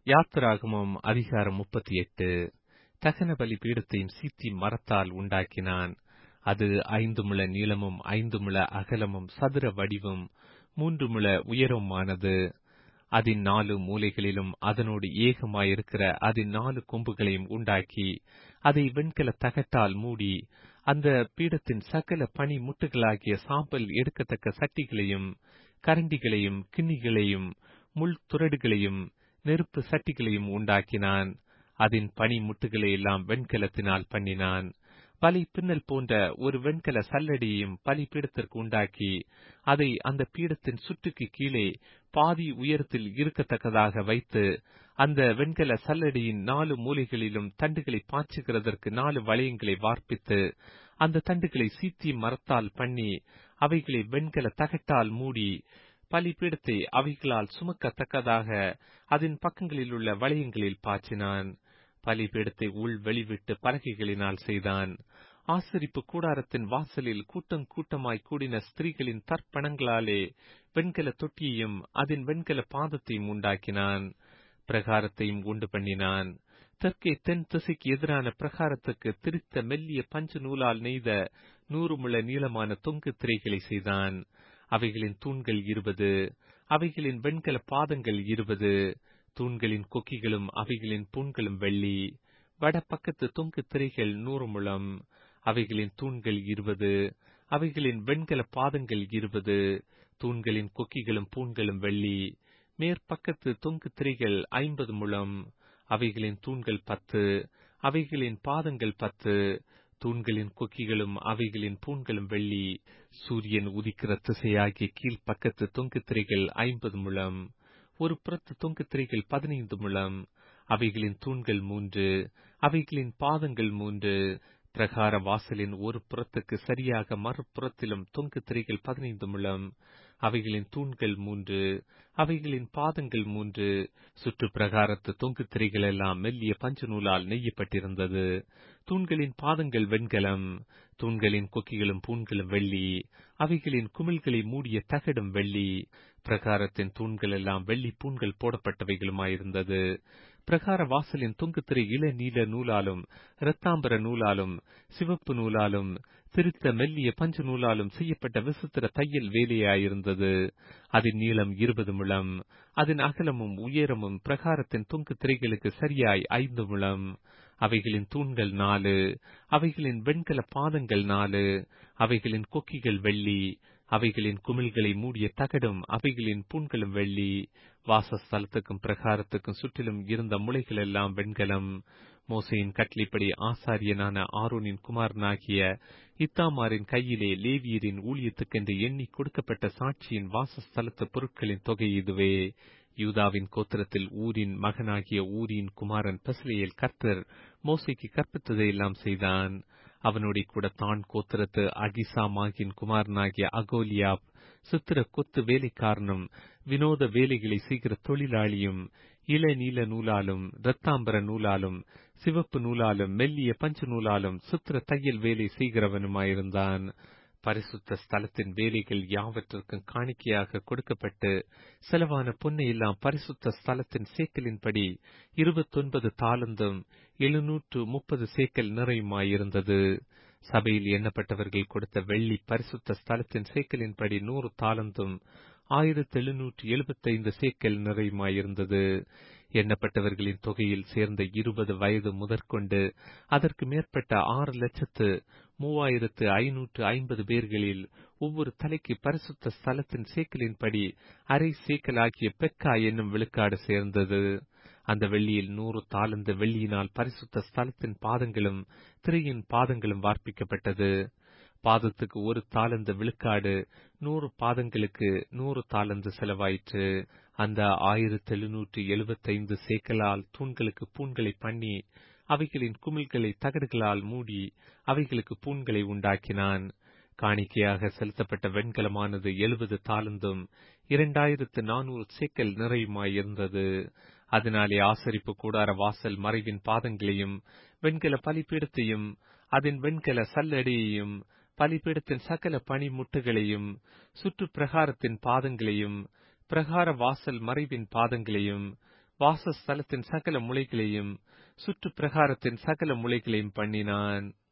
யாத்திராகமம் அதிகாரம் முப்பத்தி எட்டு தகன பலி பீடத்தையும் சீத்தி மரத்தால் உண்டாக்கினான் அது ஐந்து முழ நீளமும் ஐந்து முழ அகலமும் சதுர வடிவும் மூன்று முழ உயரமானது அதன் நாலு மூலைகளிலும் அதனோடு ஏகமாயிருக்கிற அதன் நாலு கொம்புகளையும் உண்டாக்கி அதை வெண்கல தகட்டால் மூடி அந்த பீடத்தின் சகல பனி முட்டுகளாகிய சாம்பல் எடுக்கத்தக்க சட்டிகளையும் கரண்டிகளையும் கிண்ணிகளையும் முள் துறடுகளையும் நெருப்பு சட்டிகளையும் உண்டாக்கினான் அதன் பனி முட்டுகளை எல்லாம் வெண்கலத்தினால் பண்ணினான் பலி பின்னல் போன்ற ஒரு வெண்கல சல்லடியையும் பலி பீடத்திற்கு உண்டாக்கி அதை அந்த பீடத்தின் சுற்றுக்கு கீழே பாதி உயரத்தில் இருக்கத்தக்கதாக வைத்து அந்த வெண்கல சல்லடியின் நாலு மூலைகளிலும் தண்டுகளை பாய்ச்சுகிறதற்கு நாலு வளையங்களை வார்ப்பித்து அந்த தண்டுகளை சீத்தி மரத்தால் பண்ணி அவைகளை வெண்கல தகட்டால் மூடி பலிபீடத்தை அவைகளால் சுமக்கத்தக்கதாக அதன் பக்கங்களில் உள்ள வளையங்களில் பாய்ச்சினான் பலிபீடத்தை உள் வெளிவிட்டு பலகைகளினால் செய்தான் ஆசரிப்பு கூடாரத்தின் வாசலில் கூட்டம் கூட்டமாய் கூடின ஸ்திரீகளின் தர்ப்பணங்களாலே வெண்கல தொட்டியையும் அதன் வெண்கல பாதத்தையும் உண்டாக்கினான் பிரகாரத்தையும் உண்டு பண்ணினான் தெற்கே தென் திசைக்கு எதிரான பிரகாரத்துக்கு திரித்த மெல்லிய பஞ்சு நூலால் நெய்த நூறு முழ நீளமான தொங்கு திரைகளை செய்தான் அவைகளின் தூண்கள் இருபது அவைகளின் வெண்கல பாதங்கள் இருபது தூண்களின் கொக்கிகளும் அவைகளின் பூண்களும் வெள்ளி வட பக்கத்து தொங்கு திரைகள் நூறு முழம் அவைகளின் தூண்கள் இருபது அவைகளின் வெண்கல பாதங்கள் இருபது தூண்களின் கொக்கிகளும் பூண்களும் வெள்ளி மேற்பக்கத்து தொங்கு திரைகள் ஐம்பது முழம் அவைகளின் தூண்கள் பத்து அவைகளின் பாதங்கள் பத்து தூண்களின் கொக்கிகளும் அவைகளின் பூண்களும் வெள்ளி சூரியன் உதிக்கிற திசையாகிய கீழ்ப்பக்கத்து தொங்கு திரைகள் ஐம்பது முழம் ஒரு புறத்து தொங்கு திரைகள் பதினைந்து முழம் அவைகளின் தூண்கள் மூன்று அவைகளின் பாதங்கள் மூன்று பிரகார வாசலின் ஒரு புறத்துக்கு சரியாக மறுபுறத்திலும் தொங்கு திரைகள் பதினைந்து முழம் அவைகளின் தூண்கள் மூன்று அவைகளின் பாதங்கள் மூன்று சுற்று பிரகாரத்து தொங்கு திரைகள் எல்லாம் மெல்லிய பஞ்சு நூலால் நெய்யப்பட்டிருந்தது தூண்களின் பாதங்கள் வெண்கலம் தூண்களின் கொக்கிகளும் பூண்களும் வெள்ளி அவைகளின் குமிழ்களை மூடிய தகடும் வெள்ளி பிரகாரத்தின் தூண்கள் எல்லாம் வெள்ளி பூண்கள் போடப்பட்டவைகளுமாயிருந்தது பிரகார வாசலின் தொங்குத்திரை இள நீல நூலாலும் இரத்தாம்பர நூலாலும் சிவப்பு நூலாலும் திருத்த மெல்லிய பஞ்சு நூலாலும் செய்யப்பட்ட விசித்திர தையல் வேலையாயிருந்தது அதன் நீளம் இருபது முழம் அதன் அகலமும் உயரமும் பிரகாரத்தின் தொங்கு திரைகளுக்கு சரியாய் ஐந்து முழம் அவைகளின் தூண்கள் நாலு அவைகளின் வெண்கல பாதங்கள் நாலு அவைகளின் கொக்கிகள் வெள்ளி அவைகளின் குமிழ்களை மூடிய தகடும் அவைகளின் பூண்களும் வெள்ளி வாசஸ்தலத்துக்கும் பிரகாரத்துக்கும் சுற்றிலும் இருந்த முளைகள் எல்லாம் வெண்கலம் மோசையின் கட்டளைப்படி ஆசாரியனான ஆரோனின் குமாரனாகிய இத்தாமாரின் கையிலே லேவியரின் ஊழியத்துக்கென்று எண்ணி கொடுக்கப்பட்ட சாட்சியின் வாசஸ்தலத்து பொருட்களின் தொகை இதுவே யூதாவின் கோத்திரத்தில் ஊரின் மகனாகிய ஊரின் குமாரன் பசிலையில் கர்த்தர் மோசைக்கு கற்பித்ததையெல்லாம் செய்தான் அவனோட கூட தான் கோத்திரத்து அகிசாமாகின் குமாரனாகிய அகோலியாப் சித்திர கொத்து வேலைக்காரனும் வினோத வேலைகளை செய்கிற தொழிலாளியும் இள நீல நூலாலும் இரத்தாம்பர நூலாலும் சிவப்பு நூலாலும் மெல்லிய பஞ்சு நூலாலும் சித்திர தையல் வேலை செய்கிறவனுமாயிருந்தான் பரிசுத்த ஸ்தலத்தின் வேலைகள் யாவற்றிற்கும் காணிக்கையாக கொடுக்கப்பட்டு செலவான பொன்னை எல்லாம் பரிசுத்த ஸ்தலத்தின் சேக்கலின்படி இருபத்தொன்பது தாளந்தும் எழுநூற்று முப்பது சேக்கல் நிறையுமாயிருந்தது சபையில் எண்ணப்பட்டவர்கள் கொடுத்த வெள்ளி பரிசுத்த ஸ்தலத்தின் சேக்கலின்படி நூறு தாளந்தும் ஆயிரத்தி எழுநூற்று எழுபத்தைந்து சேக்கல் நிறையுமாயிருந்தது எண்ணப்பட்டவர்களின் தொகையில் சேர்ந்த இருபது வயது முதற்கொண்டு அதற்கு மேற்பட்ட ஆறு லட்சத்து மூவாயிரத்து ஐநூற்று ஐம்பது பேர்களில் ஒவ்வொரு தலைக்கு பரிசுத்த ஸ்தலத்தின் சேக்கலின்படி அரை சேக்கலாகிய பெக்கா என்னும் விழுக்காடு சேர்ந்தது அந்த வெள்ளியில் நூறு தாளந்து வெள்ளியினால் பரிசுத்த ஸ்தலத்தின் பாதங்களும் திரையின் பாதங்களும் வார்ப்பிக்கப்பட்டது பாதத்துக்கு ஒரு தாளந்து விழுக்காடு நூறு பாதங்களுக்கு நூறு தாளந்து செலவாயிற்று அந்த ஆயிரத்தி எழுநூற்றி எழுபத்தைந்து சேக்கலால் தூண்களுக்கு பூண்களை பண்ணி அவைகளின் குமிழ்களை தகடுகளால் மூடி அவைகளுக்கு பூண்களை உண்டாக்கினான் காணிக்கையாக செலுத்தப்பட்ட வெண்கலமானது எழுபது தாளந்தும் இரண்டாயிரத்து நானூறு சேக்கல் நிறையுமாயிருந்தது அதனாலே ஆசரிப்பு கூடார வாசல் மறைவின் பாதங்களையும் வெண்கல பலிப்பீடத்தையும் அதன் வெண்கல சல்லடியையும் பலிபீடத்தின் சகல பனிமுட்டுகளையும் சுற்று பிரகாரத்தின் பாதங்களையும் பிரகார வாசல் மறைவின் பாதங்களையும் வாசஸ்தலத்தின் சகல முளைகளையும் சுற்று பிரகாரத்தின் சகல முளைகளையும் பண்ணினான்